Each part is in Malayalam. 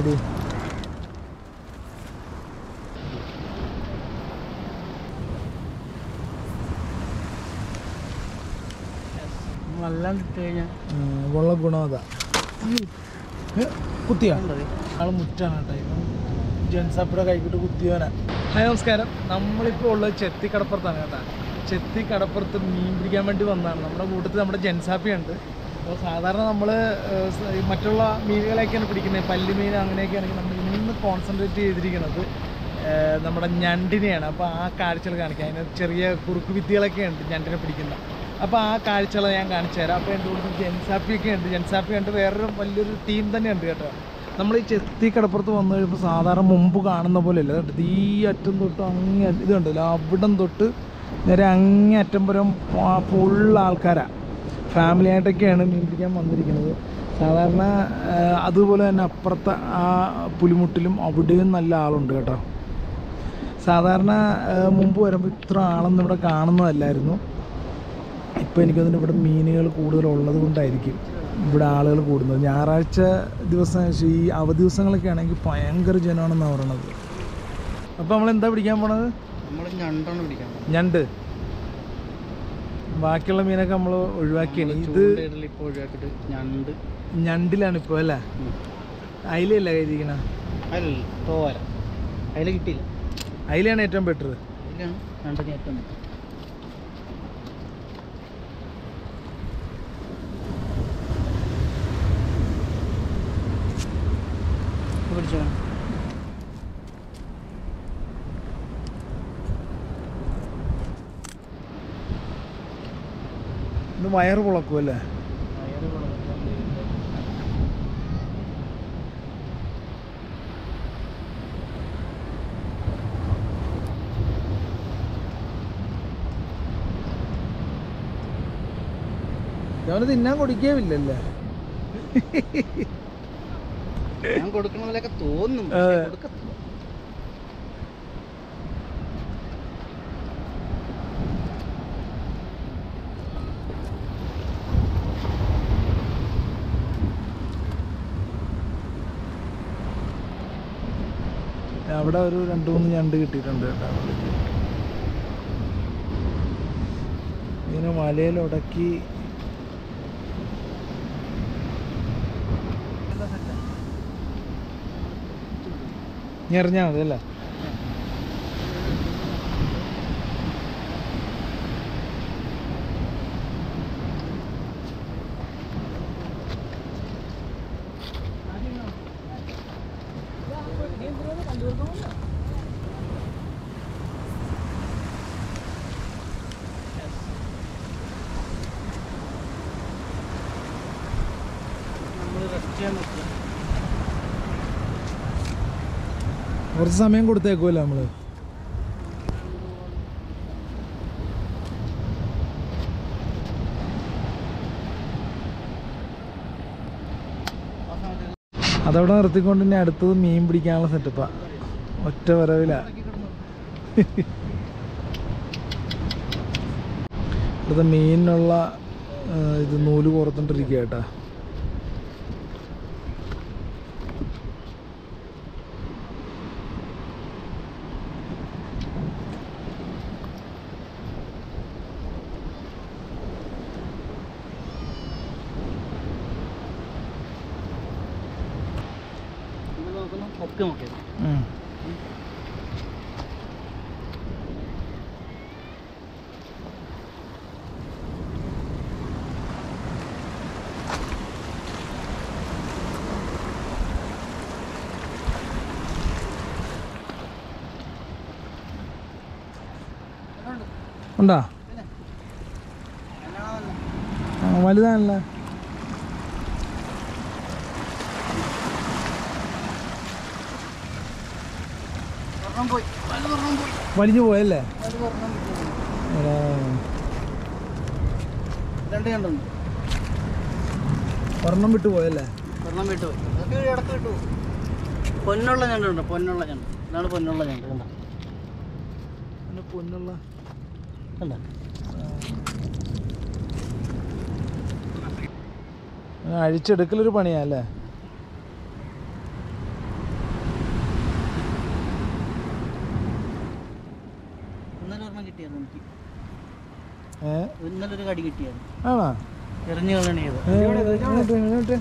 മതി വെള്ളം ഇട്ട് കഴിഞ്ഞാൽ ഉള്ള ഗുണം അതാ ഏ, കുത്തിയാ ആള് മുറ്റാണ് കേട്ടോ ഇവൻ ജെൻസാപ്പിയുടെ കൈക്കിട്ട് കുത്തിയവനാ ഹായ് നമസ്കാരം നമ്മളിപ്പോൾ ഉള്ളത് ചെത്തി കടപ്പുറത്താണ് കേട്ടോ ചെത്തി കടപ്പുറത്ത് മീൻ പിടിക്കാൻ വേണ്ടി വന്നതാണ് നമ്മുടെ കൂട്ടത്തിൽ നമ്മുടെ ജെൻസാപ്പി ഉണ്ട് അപ്പോൾ സാധാരണ നമ്മൾ മറ്റുള്ള മീനുകളെയൊക്കെയാണ് പിടിക്കുന്നത് പല്ലുമീൻ അങ്ങനെയൊക്കെ ആണെങ്കിൽ നമ്മൾ ഇന്ന് കോൺസെൻട്രേറ്റ് ചെയ്തിരിക്കുന്നത് ഏഹ് നമ്മുടെ ഞണ്ടിനെയാണ് അപ്പോൾ ആ കാഴ്ചകൾ കാണിക്കാം അതിന് ചെറിയ കുറുക്ക് വിദ്യകളൊക്കെ ഉണ്ട് ഞണ്ടിനെ പിടിക്കുന്ന അപ്പോൾ ആ കാഴ്ചകൾ ഞാൻ കാണിച്ചു തരാം അപ്പോൾ എൻ്റെ കൂടെ ജെൻസാപ്പി ഒക്കെ ഉണ്ട് ജെൻസാപ്പി ഉണ്ട് വേറൊരു വലിയൊരു ടീം തന്നെയുണ്ട് കേട്ടോ നമ്മൾ ഈ ചെത്തി കടപ്പുറത്ത് വന്നു കഴിയുമ്പോൾ സാധാരണ മുമ്പ് കാണുന്ന പോലെ അല്ല കേട്ടോ ഇത് ഈ അറ്റം തൊട്ട് അങ്ങേ ഇത് കണ്ടല്ലോ അവിടം തൊട്ട് നേരെ അങ്ങേ അറ്റം വരെ ഫുൾ ആൾക്കാരാണ് ഫാമിലി ആയിട്ടൊക്കെയാണ് മീൻ പിടിക്കാൻ വന്നിരിക്കുന്നത് സാധാരണ ആ, അതുപോലെ തന്നെ അപ്പുറത്തെ ആ പുലിമുട്ടിലും അവിടെയും നല്ല ആളുണ്ട് കേട്ടോ സാധാരണ ആ, മുമ്പ് വരുമ്പോൾ ഇത്ര ആളൊന്നും ഇവിടെ കാണുന്നതല്ലായിരുന്നു ഇപ്പോൾ എനിക്കതിന് ഇവിടെ മീനുകൾ കൂടുതലുള്ളത് കൊണ്ടായിരിക്കും ഇവിടെ ആളുകൾ കൂടുന്നത് ഞായറാഴ്ച ദിവസം ഈ അവധി ദിവസങ്ങളൊക്കെ ആണെങ്കിൽ ഭയങ്കര ജനമാണെന്നാണ് പറയണത് അപ്പോൾ നമ്മൾ എന്താ പിടിക്കാൻ പോണത് നമ്മൾ ഞണ്ടാണ് പിടിക്കാൻ ഞണ്ട് ബാക്കിയുള്ള മീനൊക്കെ നമ്മൾ ഒഴിവാക്കിയാണ് ഇത് ചൂണ്ടയിടൽ ഇപ്പോൾ ഒഴിവാക്കിയിട്ട് ഞണ്ട് ഞണ്ടിലാണ് ഇപ്പോൾ അല്ലേ അയിലല്ല കരുതിക്കണ അല്ല തോര അതിൽ കിട്ടിയില്ല അയിലാണ് ഏറ്റവും ബെറ്റർ അതിലാണ് ഞണ്ടിന് ഏറ്റവും better. ഇത് പിടിച്ചോ ഇത് വയറ് പുളക്കും അല്ലേ വയറ് കുളമ്പുണ്ട്. അവന് തിന്നാൻ കൊടുക്കുകയില്ലല്ലേ ഞാൻ കൊടുക്കണ പോലെയൊക്കെ തോന്നും അതെ. പക്ഷേ കൊടുക്കത്തില്ല അവിടെ ഒരു രണ്ട് മൂന്ന് ഞണ്ട് കിട്ടിയിട്ടുണ്ട് കേട്ടോ ഇങ്ങനെ മലയിൽ ഉടക്കി ഞെറിഞ്ഞാൽ മതി അല്ലേ നമ്മൾ റെസ്റ്റ് ചെയ്യാൻ നോക്കുക കുറച്ച് സമയം കൊടുത്തേക്കുമല്ലോ നമ്മള് ആ സമയത്ത് അതവിടെ നിർത്തിക്കൊണ്ട് ഇനി അടുത്തത് മീൻ പിടിക്കാനുള്ള സെറ്റപ്പാ ഒറ്റ വരവില ഇവിടുത്തെ മീനിനുള്ള ആ, ഇത് നൂല് കോർത്തോണ്ടിരിക്കുക കേട്ടാ നമ്മൾ നോക്കുന്നു ഒക്കെ നോക്കിയത് ഉം. ഉണ്ടോ ആ, വലുതാണല്ലേ ഒരെണ്ണം പോയി വലുത് ഒരെണ്ണം പോയി വലിഞ്ഞു പോയല്ലേ വലുത് ഒരെണ്ണം പോയി. എടാ. രണ്ട് ഞണ്ടുണ്ട് ഒരെണ്ണം വിട്ടു പോയല്ലേ ഒരെണ്ണം വിട്ടു പോയി അതൊക്കെ ഇടക്ക് വിട്ടു പോകും. പൊന്നുള്ള ഞണ്ടുണ്ട് പൊന്നുള്ള ഞണ്ട് ഇതാണ് പൊന്നുള്ള ഞണ്ട് കണ്ടോ പിന്നെ പൊന്നുള്ള കണ്ടോ ആ, അഴിച്ചെടുക്കലൊരു പണിയാ അല്ലേ ഒരെണ്ണം കിട്ടിയായിരുന്നു എനിക്ക് ഏ ഇന്നലെ ഒരു കടി കിട്ടിയായിരുന്നു ആണോ എറിഞ്ഞു കളണ ചെയ്ത് ഏ, ഇങ്ങോട്ട്, ഇങ്ങോട്ട്.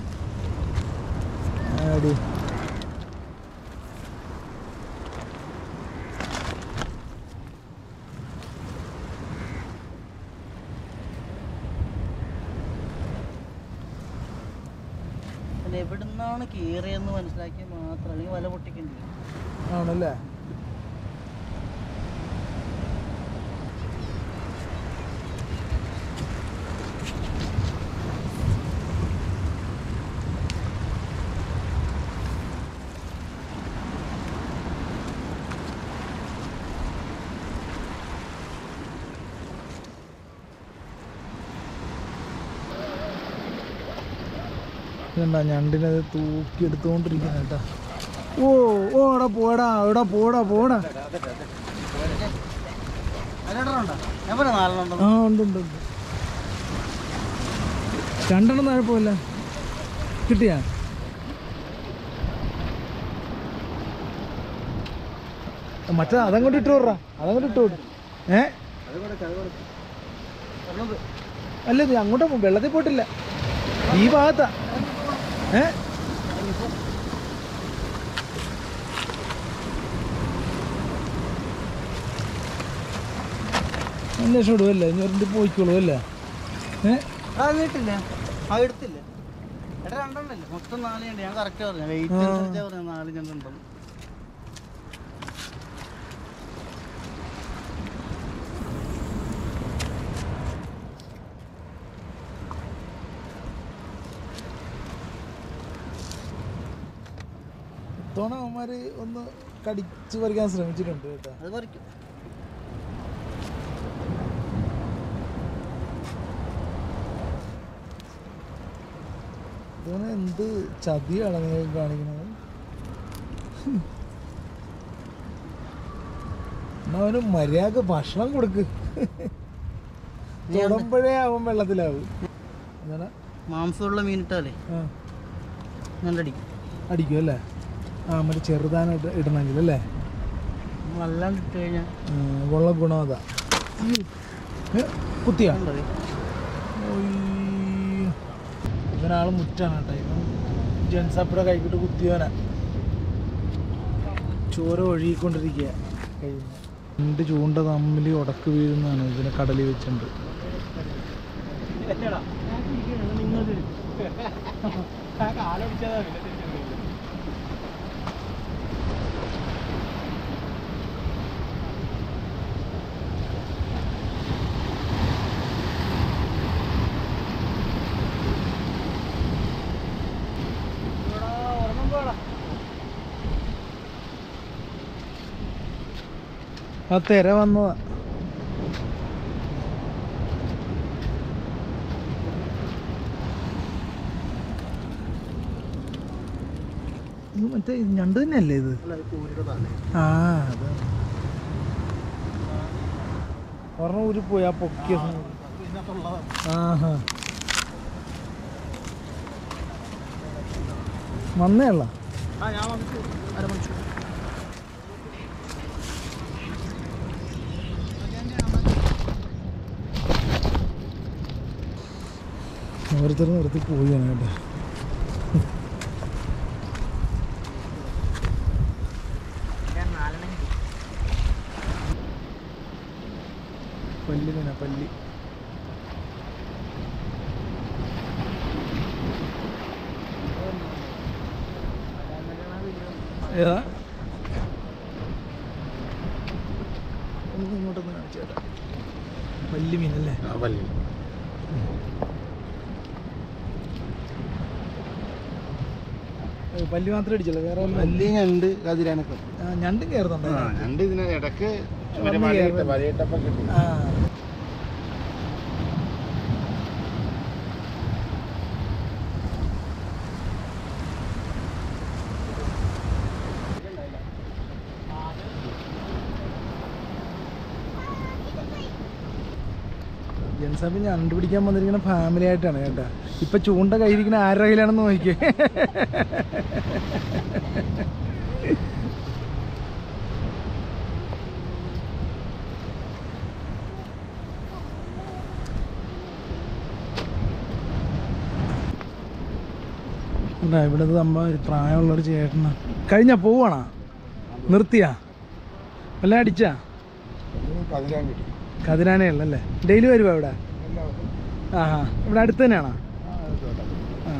ആടി. പിന്നെ എവിടെ നിന്നാണ് കീറിയെന്ന് മനസ്സിലാക്കിയാൽ മാത്രം അല്ലെങ്കിൽ വല പൊട്ടിക്കേണ്ടി വരും. ആണല്ലേ ഇതെന്താ ഞണ്ടിനത് തൂക്കി എടുത്തുകൊണ്ടിരിക്കുന്ന കേട്ടാ ഓ ഓ എടാ പോടാ എടാ പോടാ പോടാ അതിലെണ്ണം ഉണ്ടോ? ഞാൻ പറയാം നാലെണ്ണം ഉണ്ടെന്ന്. ആ ഉണ്ട് ഉണ്ട് ഉണ്ട് രണ്ടെണ്ണം താഴെ പോയില്ല കിട്ടിയാ മറ്റേ അതങ്ങോട്ട് ഇട്ട് വിടറാ അതങ്ങോട്ട് ഇട്ട് വിടും ഏ ഒരെണ്ണം പോയി. അല്ല ഇത് അങ്ങോട്ട് പോ- വെള്ളത്തിൽ പോയിട്ടില്ല ഈ ഭാഗത്താ ഏ അന്വേഷണം ഇടുമല്ലേ ഞൊരണ്ടി പോയിക്കോളൂ അല്ലേ ഏ ആ വീട്ടില്ല ആ എടുത്തില്ല എടാ രണ്ടെണ്ണല്ലേ മൊത്തം നാല് ഞണ്ട് ഞാൻ കറക്റ്റ് പറഞ്ഞു വെയിറ്റ് ആ. അനുസരിച്ചാ പറഞ്ഞത് നാല് ഞണ്ട് ഉണ്ടെന്ന് ഇത്തവണ അവന്മാര് ഒന്ന് കടിച്ചു പറിക്കാൻ ശ്രമിച്ചിട്ടുണ്ട് കേട്ടോ അത് പറിക്കും ഇത്തവണ എന്ത് ചതിയാണ് നിങ്ങൾ കാണിക്കുന്നത് എന്നാ അവന് മര്യാദ ഭക്ഷണം കൊടുക്ക് തൊടുമ്പോഴേ അവൻ വെള്ളത്തിലാവും എന്താണ് മാംസമുള്ള മീനിട്ടാലേ ആ ഞണ്ടടിക്കും അടിക്കും അല്ലേ ആ മറ്റേ ചെറുതാനായിട്ട് ഇടണമെങ്കിൽ അല്ലേ വല്ലാണ്ട് ഇട്ട് കഴിഞ്ഞാൽ ആ, ഉള്ള ഗുണം അതാ ഏ, കുത്തിയാ ഉണ്ടത് ഒയ്യ്. ഇവനാള് മുറ്റാണ് കേട്ടോ ഇവൻ ജെൻസാപ്പിടെ കൈക്കിട്ട് കുത്തിയവനാ ചോര ഒഴുകിക്കൊണ്ടിരിക്കുക കയ്യിൽ രണ്ട് ചൂണ്ട തമ്മിൽ ഉടക്ക് വീഴുന്നതാണ് ഇതിനെ കടലിൽ വെച്ചിട്ടുണ്ട് ആ തിര വന്നതാ ഇത് മറ്റേ ഞണ്ട് തന്നെയല്ലേ ഇത് ആ അതെ ഒരെണ്ണം ഊരി പോയി ആ പൊക്കിയ സമയത്ത്. ആഹാ വന്നേ ഉള്ള ഓരോരുത്തർ നിർത്തി പോവുകയാണ് കേട്ടോ പല്ലി മീന പല്ലി ഏതാ ഒന്ന് ഇങ്ങോട്ടൊന്ന് കാണിച്ചു കേട്ടോ പല്ലി മീനല്ലേ ഏ, പല്ലി മാത്രമേ അടിച്ചുള്ളൂ വേറെ വല്ല വലിയ ഞണ്ട് കതിരാനൊക്കെ ഞണ്ടും കയറുന്നുണ്ട് ആ ഞണ്ട് ഇതിന് ഇടക്ക് വന്ന് മഴ കയറും. മഴയിട്ടപ്പം കിട്ടും ആ ജെൻസാബി ഞണ്ട് പിടിക്കാൻ വന്നിരിക്കുന്ന ഫാമിലി ആയിട്ടാണ് കേട്ടോ ഇപ്പൊ ചൂണ്ട കയ്യിരിക്കുന്ന ആരുടെ കയ്യിലാണെന്ന് നോക്കിയേ അല്ല ഇവിടുത്തെ നമ്മ പ്രായമുള്ളൊരു ചേട്ടനാ കഴിഞ്ഞ പോവാണോ നിർത്തിയാ വല്ല അടിച്ചാ കതിരാൻ കിട്ടും കതിരാനേ ഉള്ളല്ലേ ഡെയിലി വരുവാ ഇവിടെ ആ ആ ഇവിടെ അടുത്ത് തന്നെയാണോ ആ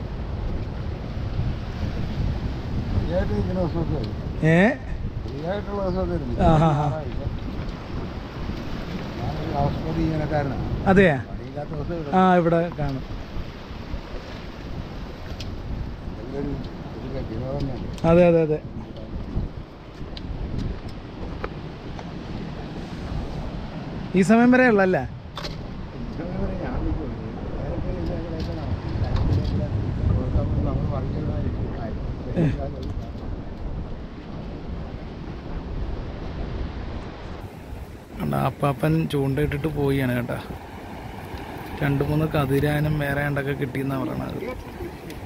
ഫ്രീയായിട്ട് ഇരിക്കുന്ന ദിവസമൊക്കെ വരും ഏ ഫ്രീയായിട്ടുള്ള ദിവസമൊക്കെ വരും ആ, ആ, ആ. ഞാനൊരു ഹൗസ് ബോട്ട് ജീവനക്കാരനാണ് അതെയാ പണിയില്ലാത്ത ദിവസം ഇവിടെ ആ ഇവിടെ കാണും എന്തെങ്കിലും ഒരു ഒരു വിനോദം വേണ്ടേ അതെ അതെ അതെ ഈ സമയം വരെ ഉള്ളല്ലേ ഇതുവരെ ഞാൻ നിൽക്കുള്ളൂ. നേരത്തെ ഇല്ല, ഇവിടെയൊക്കെ നടക്കും. ദിവസം നമ്മൾ പറഞ്ഞിരുന്നായിരിക്കും കാര്യം. കണ്ടാ അപ്പാപ്പൻ ചൂണ്ടയിട്ടിട്ട് പോയാണ് കേട്ടാ രണ്ട് മൂന്ന് കതിരാനും വേറെ കണ്ടൊക്കെ കിട്ടിയെന്നാ പറയണത്